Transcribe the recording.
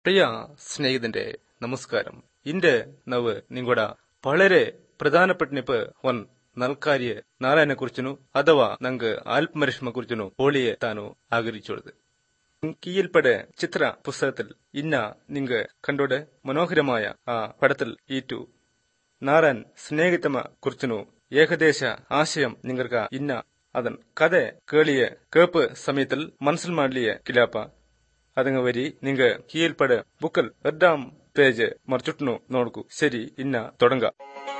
ಪ್ರಿಯ ಸ್ನೇಹಿತರೆ ನಮಸ್ಕಾരം ಇಂದೆ ನಾವು ನಿಂಗೊಡ വളരെ പ്രധാനപ്പെട്ട ഒൻ നൽകാര്യ നാരായണ കുറിച്ചനു അഥവാ നങ്ക് ആത്മരക്ഷമ കുറിച്ചനു ഹോളിയെ താനു ആഗ്രഹിച്ചോളത് കീയിൽപ്പെടെ ചിത്ര പുസ്തകത്തിൽ ഇന്ന നിങ്ങ് കണ്ടോടെ മനോഹരമായ ആ പടത്തിൽ ഈറ്റു നാരായൺ സ്നേഹിതമ കുറിച്ചനു ഏകദേശ ആശയം നിങ്ങൾക്ക് ഇന്ന ಅದನ್ ಕದೆ ಕೇಳಿಯ ಕೇಪ ಸಮಯത്തിൽ മനസ്സിൽ ಮಾಡ್ಲಿയ കിലാപ്പ അതങ്ങ് വരി നിങ്ങ കീഴ്പട ബുക്കൽ എട്ടാം പേജ് മറിച്ചിട്ടുന്നു നോക്കൂ ശരി ഇന്ന തുടങ്ങ